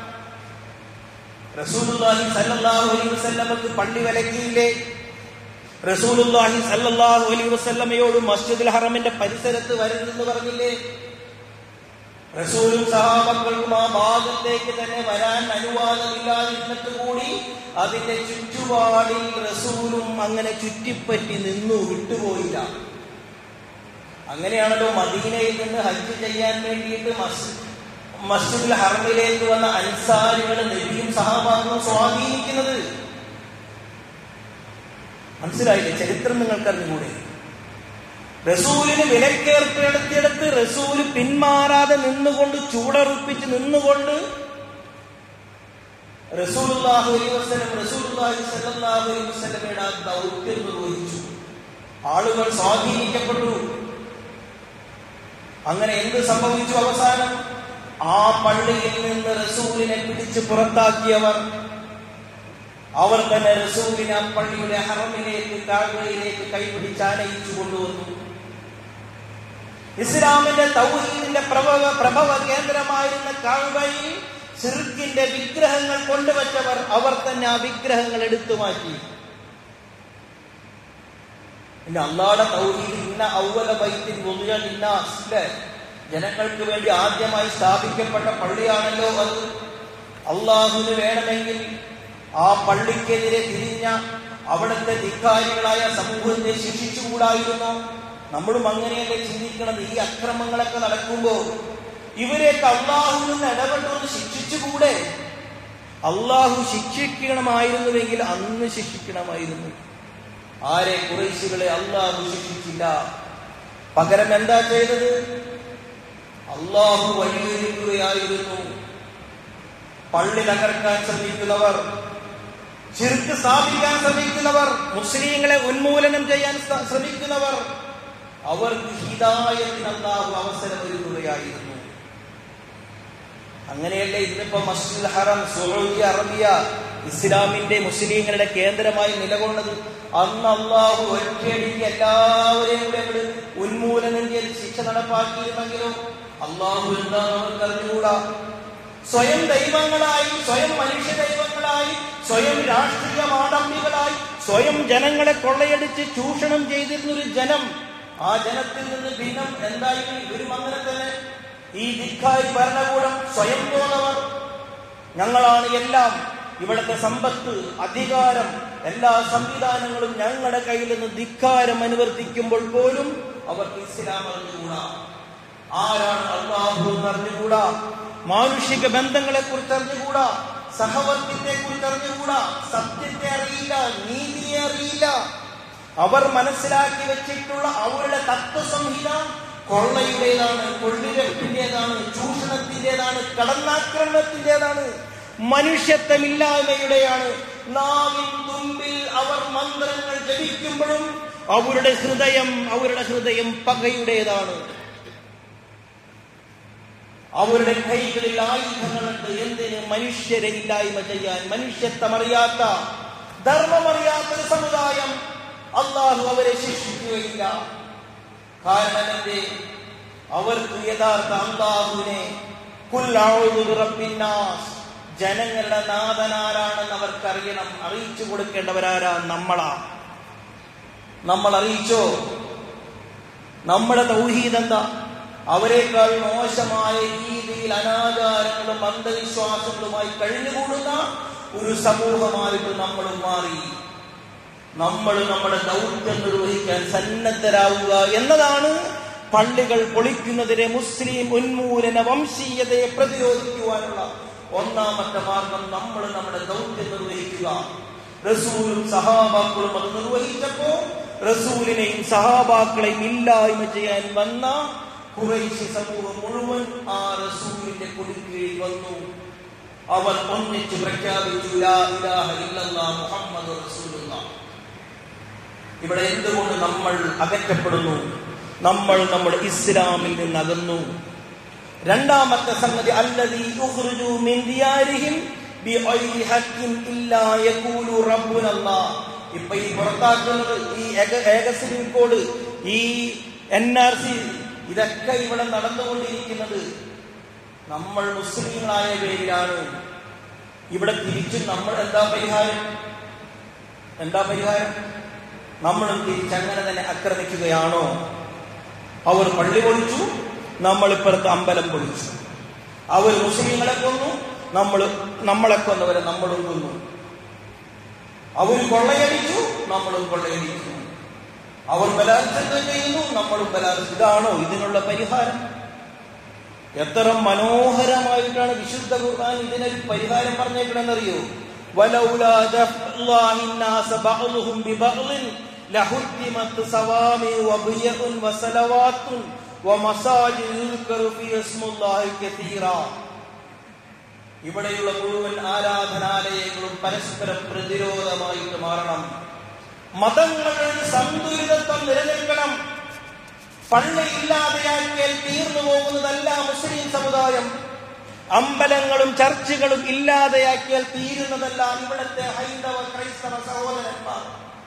റസൂലുള്ളാഹി സല്ലല്ലാഹു അലൈഹി വസല്ലമക്ക് പള്ളി വിലക്കിയില്ലേ റസൂലുള്ളാഹി സല്ലല്ലാഹു അലൈഹി വസല്ലമയോട് മസ്ജിദുൽ ഹറമിന്റെ പരിസരത്ത് വരരുതെന്ന് പറഞ്ഞില്ലേ റസൂലും സഹാബക്കൾക്കും ആ ഭാഗത്തേക്ക് തന്നെ വരാൻ അനുവാദമില്ലാതിരുന്നിട്ട് കൂടി അതിന്റെ ചുറ്റുപാടിൽ റസൂലും അങ്ങനെ ചുറ്റിപ്പറ്റി നിന്നു വിട്ടുപോയില്ല അങ്ങനെയാണല്ലോ മദീനയിൽ നിന്ന് ഹജ്ജ് ചെയ്യാൻ വേണ്ടിയിട്ട് മസ് മസ്ജിദുൽ ഹറമിലേക്ക് വന്ന അൻസാരികൾ നബിയും സഹാബാക്കളും സ്വാധീനിക്കുന്നത് മനസ്സിലായില്ലേ ചരിത്രം നിങ്ങൾക്കറിഞ്ഞുകൂടെ റസൂലിന് വിലക്കേർപ്പെടുത്തിയെടുത്ത് റസൂല് പിന്മാറാതെ നിന്നുകൊണ്ട് ചൂടറുപ്പിച്ച് നിന്നുകൊണ്ട് റസൂലുള്ളാഹു അലൈഹി വസല്ലം റസൂലുള്ളാഹി സ്വല്ലല്ലാഹു അലൈഹി വസല്ലമയുടെ ആ ദൗത്യം നിർവഹിച്ചു ആളുകൾ സ്വാധീനിക്കപ്പെട്ടു അങ്ങനെ എന്ത് സംഭവിച്ചു അവസാനം ആ പള്ളിയിൽ നിന്ന് റസൂലിനെ പിടിച്ച് പുറത്താക്കിയവർ അവർ തന്നെ റസൂലിനെ ആ പള്ളിയുടെ ഹറമിലേക്ക് കാഴ്വയിലേക്ക് കൈപിടിച്ച് ആനയിച്ചു കൊണ്ടുവന്നു ഇസ്ലാമിന്റെ തൗഹീദിന്റെ പ്രഭവ പ്രഭവ കേന്ദ്രമായിരുന്ന കാഴ്വയിൽ സിർക്കിന്റെ വിഗ്രഹങ്ങൾ കൊണ്ടുവച്ചവർ അവർ തന്നെ ആ വിഗ്രഹങ്ങൾ എടുത്തു മാറ്റി പിന്നെ അള്ളാടെ തൗഹീദ് ഇന്ന ഔവല ബൈത്തിൻ വുദിഅ ലിന്നാസ് ല്ലേ? ജനങ്ങൾക്ക് വേണ്ടി ആദ്യമായി സ്ഥാപിക്കപ്പെട്ട പള്ളിയാണല്ലോ അത് അള്ളാഹുവിന് വേണമെങ്കിൽ ആ പള്ളിക്കെതിരെ തിരിഞ്ഞ അവിടുത്തെ ധിക്കാരികളായ സമൂഹത്തെ ശിക്ഷിച്ചുകൂടായിരുന്നോ നമ്മളും അങ്ങനെയല്ലേ ചിന്തിക്കണത് ഈ അക്രമങ്ങളൊക്കെ നടക്കുമ്പോ ഇവരെയൊക്കെ അള്ളാഹു നിന്ന് ഇടപെട്ടൊന്ന് ശിക്ഷിച്ചുകൂടെ അള്ളാഹു ശിക്ഷിക്കണമായിരുന്നുവെങ്കിൽ അന്ന് ശിക്ഷിക്കണമായിരുന്നു ആരെ കുറേശികളെ അള്ളാഹു ശിക്ഷിച്ചില്ല പകരം എന്താ ചെയ്തത് അള്ളാഹു വഴിയൊരുക്കുകയായിരുന്നു പള്ളി തകർക്കാൻ ശ്രമിക്കുന്നവർ ചിർക്ക് സ്ഥാപിക്കാൻ ശ്രമിക്കുന്നവർ മുസ്ലിങ്ങളെ ഉന്മൂലനം ചെയ്യാൻ ശ്ര- ശ്രമിക്കുന്നവർ അവർക്ക് ഹിതായത്തിന് അള്ളാഹു അവസരം ഒരുക്കുകയായിരുന്നു അങ്ങനെയല്ലേ ഇന്നിപ്പോ മസ്ജിദ് ഹറം സൗദി അറബിയ ഇസ്ലാമിന്റെ മുസ്ലിങ്ങളുടെ കേന്ദ്രമായി നിലകൊണ്ടത് അന്ന് അള്ളാഹു ഒറ്റയടിക്ക് എല്ലാവരെയും കൂടെ അങ്ങട് ഉന്മൂലനം ചെയ്ത് ശിക്ഷ നടപ്പാക്കിയിരുന്നെങ്കിലും അള്ളാഹു എന്താ നമുക്ക് അറിഞ്ഞുകൂടാ സ്വയം ദൈവങ്ങളായി സ്വയം മനുഷ്യ ദൈവങ്ങളായി സ്വയം രാഷ്ട്രീയ മാടമ്പികളായി സ്വയം ജനങ്ങളെ കൊള്ളയടിച്ച് ചൂഷണം ചെയ്തിരുന്നൊരു ജനം ആ ജനത്തിൽ നിന്ന് ഭിന്നം എന്തായി ഇവരും അങ്ങനെ തന്നെ ഈ ധിക്കാരി ഭരണകൂടം സ്വയം തോന്നവർ ഞങ്ങളാണ് എല്ലാം ഇവിടുത്തെ സമ്പത്ത് അധികാരം എല്ലാ സംവിധാനങ്ങളും ഞങ്ങളുടെ കയ്യിൽ നിന്ന് ധിക്കാരം അനുവർത്തിക്കുമ്പോൾ പോലും അവർക്ക് ഇസ്ലാം അറിഞ്ഞുകൂടാ ആരാണ് അള്ളാഹു എന്ന് അറിഞ്ഞുകൂടാ മാനുഷിക ബന്ധങ്ങളെ കുറിച്ച് അറിഞ്ഞുകൂടാ സഹവർത്തിത്തെ കുറിച്ച് അറിഞ്ഞുകൂടാ സത്യത്തെ അറിയില്ല നീതിയെ അറിയില്ല അവർ മനസ്സിലാക്കി വെച്ചിട്ടുള്ള അവരുടെ തത്വസംഹിത കൊള്ളയുടേതാണ് കൊള്ളിരപ്പിന്റേതാണ് ചൂഷണത്തിന്റേതാണ് കടന്നാക്രമണത്തിന്റേതാണ് മനുഷ്യത്വമില്ലായ്മയുടെയാണ് നാവിൻ തുമ്പിൽ അവർ മന്ത്രങ്ങൾ ജപിക്കുമ്പോഴും അവരുടെ ഹൃദയം അവരുടെ ഹൃദയം പകയുടേതാണ് അവരുടെ കൈകളിൽ ആയുധങ്ങളുണ്ട് എന്തിന് മനുഷ്യരെ ഇല്ലായ്മ ചെയ്യാൻ മനുഷ്യത്വമറിയാത്ത ധർമ്മമറിയാത്ത ഒരു സമുദായം അള്ളാഹു അവരെ ശിക്ഷിക്കുകയില്ല കാരണം എന്തേ അവർക്ക് യഥാർത്ഥ അള്ളാഹുവിനെ കുൽ അഊദു ബിറബ്ബിന്നാസ് ജനങ്ങളുടെ നാഥനാരാണെന്ന് അവർക്കറിയണം അറിയിച്ചു കൊടുക്കേണ്ടവരാരാ നമ്മളാ നമ്മൾ അറിയിച്ചോ നമ്മുടെ തൗഹീദ് എന്താ അവരെക്കാൾ മോശമായ രീതിയിൽ അനാചാരങ്ങളും അന്ധവിശ്വാസങ്ങളുമായി കഴിഞ്ഞുകൂടുന്ന ഒരു സമൂഹമായിട്ട് നമ്മളും മാറി നമ്മൾ നമ്മുടെ ദൗത്യം നിർവഹിക്കാൻ സന്നദ്ധരാവുക എന്നതാണ് പള്ളികൾ പൊളിക്കുന്നതിനെ മുസ്ലിം ഉന്മൂലന വംശീയതയെ പ്രതിരോധിക്കുവാനുള്ള ഒന്നാമത്തെ മാർഗം നമ്മൾ നമ്മുടെ ദൗത്യം നിർവഹിക്കുക റസൂലും സഹാബാക്കളും അത് നിർവഹിച്ചപ്പോ റസൂലിനെയും സഹാബാക്കളെയും ഇല്ലായ്മ ചെയ്യാൻ വന്ന കുറേശ്ശി സമൂഹം മുഴുവൻ ആ റസൂലിന്റെ കൊടുക്കീഴിൽ വന്നു അവർ ഒന്നിച്ച് പ്രഖ്യാപിച്ചു ലാ ഇലാഹ ഇല്ലല്ലാഹ് മുഹമ്മദ് റസൂലുള്ളാഹ് ഇവിടെ എന്തുകൊണ്ട് നമ്മൾ അകറ്റപ്പെടുന്നു നമ്മൾ നമ്മുടെ ഇസ്ലാമിൽ നിന്ന് അകന്നു രണ്ടാമത്തെ സംഗതി അല്ലദീ യുഖ്റുജു മിൻ ദിയാരിഹിം ബിഗൈരി ഹഖിൻ ഇല്ലാ യഖൂലു റബ്ബുനല്ലാഹ് ഇപ്പൊ ഈ പുറത്താക്കുന്നത് ഈ ഏക- ഏക സിവിൽ കോഡ് ഈ എൻ ആർ സി ഇതൊക്കെ ഇവിടെ നടന്നുകൊണ്ടിരിക്കുന്നത് നമ്മൾ മുസ്ലിങ്ങളായ പേരിലാണ് ഇവിടെ തിരിച്ചും നമ്മൾ എന്താ പരിഹാരം എന്താ പരിഹാരം നമ്മളും തിരിച്ചങ്ങനെ തന്നെ ആക്രമിക്കുകയാണോ അവർ പള്ളി പൊളിച്ചു നമ്മൾ ഇപ്പുറത്ത് അമ്പലം പൊളിച്ചു അവർ മുസ്ലിങ്ങളെ കൊന്നു നമ്മൾ നമ്മളെ കൊന്നവരെ നമ്മളും കൊന്നു അവർ കൊള്ളയടിച്ചു നമ്മളും കൊള്ളയടിച്ചു അവർ ബലാത്സംഗം ചെയ്യുന്നു നമ്മളും ബലാത്സംഗം ഇതാണോ ഇതിനുള്ള പരിഹാരം എത്ര മനോഹരമായിട്ടാണ് വിശുദ്ധ ഖുർആൻ ഇതിനൊരു പരിഹാരം പറഞ്ഞേക്കണമെന്നറിയോ ولولا دفع الله الناس بعضهم ببعض لهدمت صوامع وبيع وصلوات ومساجد يذكر فيها اسم الله كثيرا ഇവിടെയുള്ള മുഴുവൻ ആരാധനാലയങ്ങളും പരസ്പരം പ്രതിരോധമായിട്ട് മാറണം മതങ്ങളിൽ സന്തുലിതത്വം നിലനിൽക്കണം പള്ളി ഇല്ലാതെയാക്കിയാൽ തീർന്നു പോകുന്നതല്ല മുസ്ലിം സമുദായം അമ്പലങ്ങളും ചർച്ചുകളും ഇല്ലാതെയാക്കിയാൽ തീരുന്നതല്ല ഇവിടുത്തെ ഹൈന്ദവ ക്രൈസ്തവ സഹോദരന്മാർ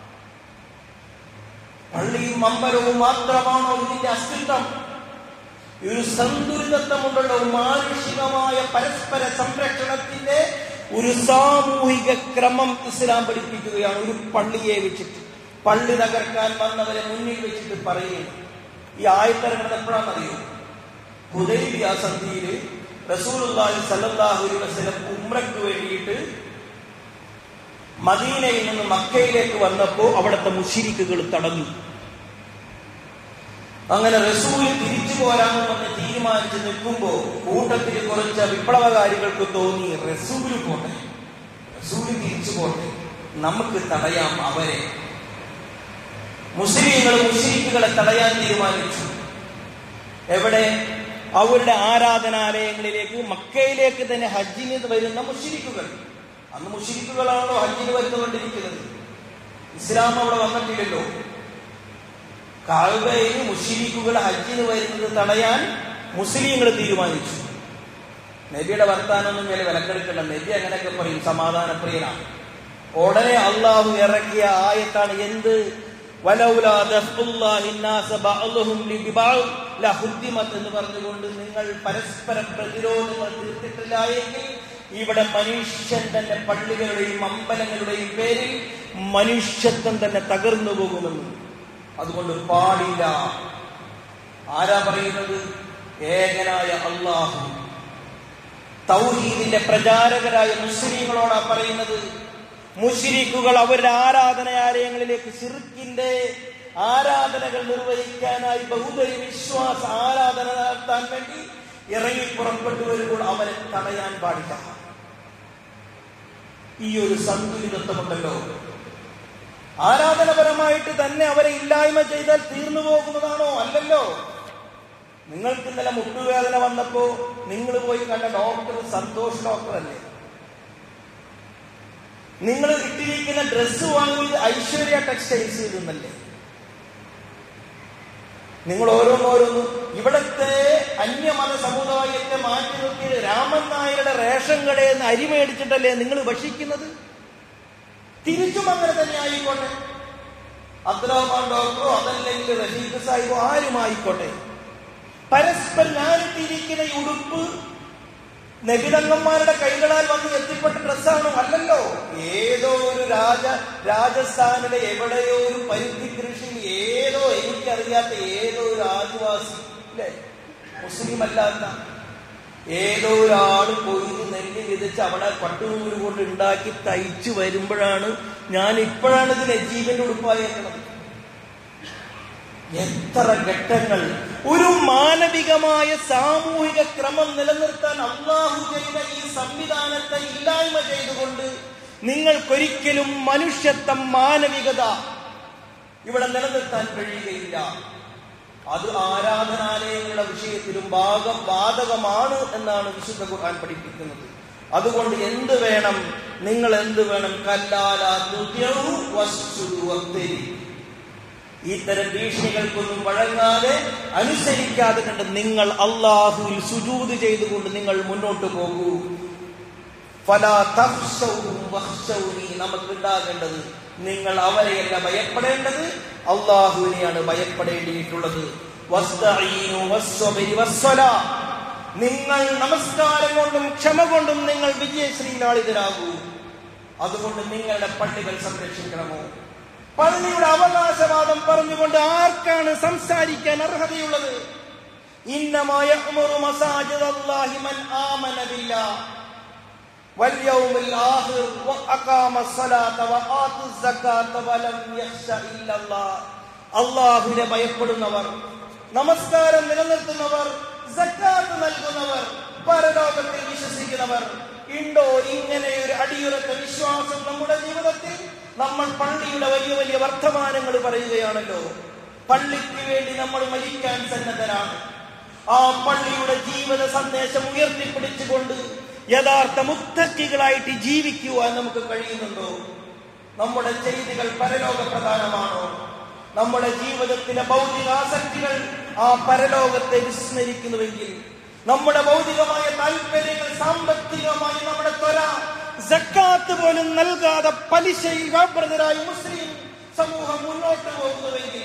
പള്ളിയും അമ്പലവും മാത്രമാണോ ഇതിന്റെ അസ്തിത്വം ഈ ഒരു സന്തുലിതത്വമുണ്ടല്ലോ മാനുഷികമായ പരസ്പര സംരക്ഷണത്തിന്റെ ഒരു സാമൂഹിക ക്രമം ഇസ്ലാം പഠിപ്പിക്കുകയാണ് ഒരു പള്ളിയെ വെച്ചിട്ട് പള്ളി തകർക്കാൻ വന്നവരെ മുന്നിൽ വെച്ചിട്ട് പറയുകയാണ് ഈ ആയത്തിറങ്ങുന്നത് എപ്പോഴാണെന്നറിയോ ഹുദൈബിയ സന്ധിയില് റസൂലുള്ളാഹി സല്ലല്ലാഹു അലൈഹി വസല്ലം ഉംറയ്ക്ക് വേണ്ടിയിട്ട് മദീനയിൽ നിന്ന് മക്കയിലേക്ക് വന്നപ്പോ അവിടുത്തെ മുഷിരിക്കുകൾ തടഞ്ഞു അങ്ങനെ റസൂൽ തിരിച്ചു പോരാമെന്ന് പറഞ്ഞ് തീരുമാനിച്ച് നിൽക്കുമ്പോ കൂട്ടത്തിൽ കുറച്ച് വിപ്ലവകാരികൾക്ക് തോന്നി റസൂല് പോട്ടെ റസൂല് തിരിച്ചു പോട്ടെ നമുക്ക് തടയാം അവരെ മുസ്ലിങ്ങൾ മുസ്ലിക്കുകളെ തടയാൻ തീരുമാനിച്ചു എവിടെ അവരുടെ ആരാധനാലയങ്ങളിലേക്ക് മക്കയിലേക്ക് തന്നെ ഹജ്ജിന് വരുന്ന മുഷിരിക്കുകൾ അന്ന് മുഷിരിക്കുകളാണല്ലോ ഹജ്ജിന് വരുന്നുകൊണ്ടിരിക്കുന്നത് ഇസ്ലാം അവിടെ വന്നിട്ടില്ലല്ലോ കാഴ്വയിൽ മുഷിരിക്കുകൾ ഹജ്ജിന് വരുന്നത് തടയാൻ മുസ്ലിങ്ങൾ തീരുമാനിച്ചു നബിയുടെ വർത്താനൊന്നും മേലെ വിലക്കെടുക്കണ്ട നബി അങ്ങനെയൊക്കെ പറയും സമാധാനപ്രിയനാണ് ഉടനെ അള്ളാഹു ഇറക്കിയ ആയത്താണ് എന്ത് വലൗലാ ദഫ്ഉല്ലാഹി الناس بعضهم لبعض لهدمت എന്ന് പറഞ്ഞുകൊണ്ട് നിങ്ങൾ പരസ്പരം പ്രതിരോധങ്ങൾ തീർത്തിട്ടില്ല എങ്കിൽ ഇവിടെ മനുഷ്യൻ തന്നെ പള്ളികളുടെയും അമ്പലങ്ങളുടെയും പേരിൽ മനുഷ്യത്വം തന്നെ തകർന്നു പോകുമെന്ന് അതുകൊണ്ട് പാടില്ല ആരാ പറയുന്നത് ഏകനായ അള്ളാഹു തൗഹീദിന്റെ പ്രചാരകരായ മുസ്ലിങ്ങളോടാ പറയുന്നത് മുസ്ലിക്കുകൾ അവരുടെ ആരാധനാലയങ്ങളിലേക്ക് സിർക്കിന്റെ ആരാധനകൾ നിർവഹിക്കാനായി ബഹുദൈവ വിശ്വാസ ആരാധന നടത്താൻ വേണ്ടി ഇറങ്ങി പുറപ്പെട്ടു വരുമ്പോൾ അവരെ തടയാൻ പാടില്ല ഈ ഒരു സന്തുലിതത്വമുണ്ടല്ലോ ആരാധനപരമായിട്ട് തന്നെ അവരെ ഇല്ലായ്മ ചെയ്താൽ തീർന്നു പോകുന്നതാണോ അല്ലല്ലോ നിങ്ങൾക്ക് ഇന്നലെ മുട്ടുവേദന വന്നപ്പോ നിങ്ങൾ പോയി കണ്ട ഡോക്ടർ സന്തോഷ് ഡോക്ടർ അല്ലേ നിങ്ങൾ ഇട്ടിരിക്കുന്ന ഡ്രസ്സ് വാങ്ങിയത് ഐശ്വര്യ ടെക്സ്റ്റൈൽസ് നിന്നല്ലേ നിങ്ങൾ ഓരോന്നോരോന്നും ഇവിടത്തെ അന്യമത സമുദായത്തെ മാറ്റി നിർത്തി രാമൻ നായരുടെ റേഷൻ കടയിൽ നിന്ന് അരി മേടിച്ചിട്ടല്ലേ നിങ്ങൾ ഭക്ഷിക്കുന്നത് തിരിച്ചും അങ്ങനെ തന്നെ ആയിക്കോട്ടെ അബ്ദുറഹ്മാൻ ഡോക്ടറോ അതല്ലെങ്കിൽ റഷീദ് സാഹിബോ ആരും ആയിക്കോട്ടെ പരസ്പരം ഞാനിട്ടിരിക്കുന്ന ഈ ഉടുപ്പ് നബിതങ്ങന്മാരുടെ കൈകളാൽ വന്ന് എത്തിപ്പെട്ട ഡ്രസ്സാണോ അല്ലല്ലോ ഏതോ ഒരു രാജ രാജസ്ഥാനിലെ എവിടെയോ ഒരു പരുത്തി കൃഷിയിൽ ഏതോ എനിക്കറിയാത്ത ഏതോ ഒരു ആദിവാസി അല്ലേ മുസ്ലിം അല്ലാത്ത ഏതോ ഒരാൾ കൊയ്ത് നെല്ല് വിതച്ച് അവിടെ പട്ടുനൂല് കൊണ്ട് ഉണ്ടാക്കി തയ്ച്ചു വരുമ്പോഴാണ് ഞാൻ ഇപ്പോഴാണ് ഇതിന് ജീവന്റെ ഉടുപ്പായേക്കണത് എത്ര ഘട്ടങ്ങൾ ഒരു മാനവികമായ സാമൂഹിക ക്രമം നിലനിർത്താൻ അള്ളാഹു ചെയ്ത ഈ സംവിധാനത്തെ ഇല്ലായ്മ ചെയ്തുകൊണ്ട് നിങ്ങൾക്കൊരിക്കലും മനുഷ്യത്വം മാനവികത ഇവിടെ നിലനിർത്താൻ കഴിയുകയില്ല അത് ആരാധനാലയങ്ങളുടെ വിഷയത്തിലും ഭാഗം ബാധകമാണ് എന്നാണ് വിശുദ്ധ ഖുർആൻ പഠിപ്പിക്കുന്നത് അതുകൊണ്ട് എന്ത് വേണം നിങ്ങൾ എന്ത് വേണം കല്ലാലാ തുത്യഉ വസ്ജുദു വഖ്തരി. ഇത്തരം ഭീഷണികൾക്കൊന്നും വഴങ്ങാതെ അനുസരിക്കാതെ കണ്ട് നിങ്ങൾ അള്ളാഹുവിൽ സുജൂത് ചെയ്തുകൊണ്ട് നിങ്ങൾ മുന്നോട്ട് പോകൂ ഫലാ തഖ്ശൗഹും വഖ്ശൗനി നമുക്കുണ്ടാകേണ്ടത് നിങ്ങൾ അവരെയല്ല ഭയപ്പെടേണ്ടത് അള്ളാഹുവിനെയാണ് ഭയപ്പെടേണ്ടിയിട്ടുള്ളത് വസ്തഈനു വസ്സബരി വസ്സലാ. നിങ്ങൾ നമസ്കാരം കൊണ്ടും ക്ഷമ കൊണ്ടും നിങ്ങൾ വിജയശ്രീലാളിതരാകൂ അതുകൊണ്ട് നിങ്ങളുടെ പള്ളികൾ സംരക്ഷിക്കണമോ പള്ളിയുടെ അവകാശവാദം പറഞ്ഞുകൊണ്ട് ആർക്കാണ് സംസാരിക്കാൻ അർഹതയുള്ളത് ഇന്നമായ മസാജിദ് അല്ലാഹി മൻ ആമന ബില്ലാഹ് واليوم الآخر وأقام الصلاة وآتى الزكاة ولم يخش إلا الله അള്ളാഹുവിനെ ഭയപ്പെടുന്നവർ നമസ്കാരം നിലനിർത്തുന്നവർ സക്കാത്ത് നൽകുന്നവർ പരലോകത്തിൽ വിശ്വസിക്കുന്നവർ ഉണ്ടോ ഇങ്ങനെ ഒരു അടിയുറച്ച വിശ്വാസം നമ്മുടെ ജീവിതത്തിൽ നമ്മൾ പള്ളിയുടെ വലിയ വലിയ വർത്തമാനങ്ങൾ പറയുകയാണല്ലോ പള്ളിക്ക് വേണ്ടി നമ്മൾ മരിക്കാൻ സന്നദ്ധരാണ് ആ പള്ളിയുടെ ജീവിത സന്ദേശം ഉയർത്തിപ്പിടിച്ചുകൊണ്ട് യഥാർത്ഥ മുത്തക്കികളായിട്ട് ജീവിക്കുവാൻ നമുക്ക് കഴിയുന്നുണ്ടോ നമ്മുടെ ചെയ്തികൾ പരലോക പ്രധാനമാണോ നമ്മുടെ ജീവിതത്തിലെ ഭൗതിക ആസക്തികൾ ആ പരലോകത്തെ വിസ്മരിക്കുന്നുവെങ്കിൽ നമ്മുടെ ഭൗതികമായ താല്പര്യങ്ങൾ സാമ്പത്തികമായി നമ്മുടെ ത്വര സക്കാത്ത് പോലും നൽകാതെ പലിശയിൽ വ്യാപൃതരായി മുസ്ലിം സമൂഹം മുന്നോട്ട് പോകുന്നുവെങ്കിൽ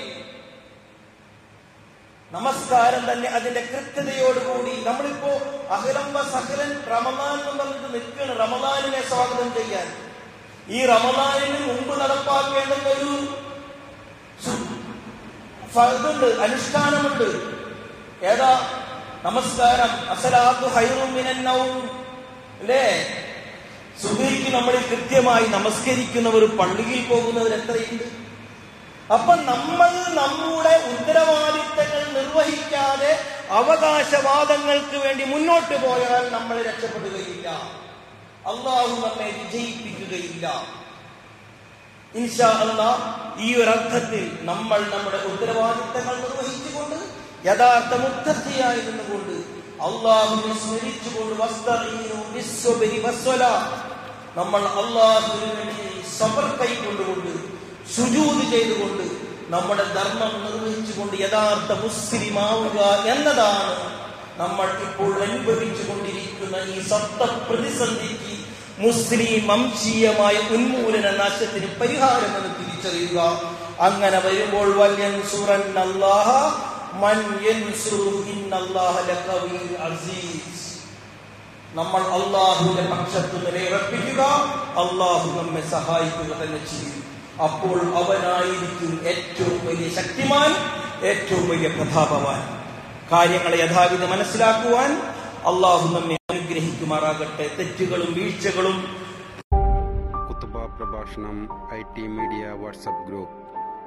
നമസ്കാരം തന്നെ അതിന്റെ കൃത്യതയോടുകൂടി നമ്മളിപ്പോ അഖിലംബ സഹലൻ റമദാൻ എന്ന് പറഞ്ഞിട്ട് നിൽക്കുകയാണ് റമദാനിനെ സ്വാഗതം ചെയ്യാൻ ഈ റമദാനിന് മുമ്പ് നടപ്പാക്കേണ്ടുന്ന ഒരു സു- ഫ- ഇതുണ്ട് അനുഷ്ഠാനമുണ്ട് ഏതാ നമസ്കാരം അസലാത്തു ഹൈറും മിനന്നവും അല്ലേ സുബഹിക്ക് നമ്മൾ കൃത്യമായി നമസ്കരിക്കുന്നവർ പള്ളിയിൽ പോകുന്നവർ എത്രയുണ്ട് അപ്പൊ നമ്മൾ നമ്മുടെ ഉത്തരവാദിത്തങ്ങൾ നിർവഹിക്കാതെ അവകാശവാദങ്ങൾക്ക് വേണ്ടി മുന്നോട്ട് പോയാൽ നമ്മൾ രക്ഷപ്പെടുകയില്ല അള്ളാഹു നമ്മെ വിജയിപ്പിക്കുകയില്ല ഇൻഷാ അല്ലാ ഈ ഒരു അർത്ഥത്തിൽ നമ്മൾ നമ്മുടെ ഉത്തരവാദിത്തങ്ങൾ നിർവഹിച്ചുകൊണ്ട് യഥാർത്ഥ മുത്തത്തിയായി നിന്നുകൊണ്ട് അള്ളാഹുവിനെ സ്മരിച്ചുകൊണ്ട് വസ്തഈനു ബിസ്സബ്രി വസ്സലാ. നമ്മൾ അള്ളാഹുവിന് വേണ്ടി സബർ കൈക്കൊണ്ടുകൊണ്ട് സുജൂത് ചെയ്തുകൊണ്ട് നമ്മുടെ ധർമ്മം നിർവഹിച്ചുകൊണ്ട് യഥാർത്ഥ മുസ്ലിം ആവുക എന്നതാണ് നമ്മൾ ഇപ്പോൾ അനുഭവിച്ചു കൊണ്ടിരിക്കുന്ന ഈ സപ്ത പ്രതിസന്ധിക്ക് മുസ്ലിം വംശീയമായ ഉന്മൂലന നാശത്തിന് പരിഹാരമെന്ന് തിരിച്ചറിയുക അങ്ങനെ വരുമ്പോൾ വല്യൻസുറൻ അല്ലാഹ മൻ യൻസുറുഹു ഇന്നല്ലാഹ ലഖവിയ്യുൻ അസീസ് നമ്മൾ അള്ളാഹുവിന്റെ പക്ഷത്ത് നിലയുറപ്പിക്കുക അള്ളാഹു നമ്മെ സഹായിക്കുക തന്നെ ചെയ്യും അപ്പോൾ അവനായിരിക്കും ഏറ്റവും വലിയ ശക്തിമാൻ ഏറ്റവും വലിയ പ്രതാപവാൻ കാര്യങ്ങളെ യഥാവിധം മനസ്സിലാക്കുവാൻ അള്ളാഹു നമ്മെ അനുഗ്രഹിക്കുമാറാകട്ടെ തെറ്റുകളും വീഴ്ചകളും കുത്തുബ പ്രഭാഷണം I T media WhatsApp group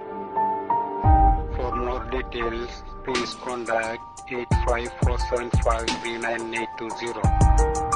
For more details, please contact 85475 39820.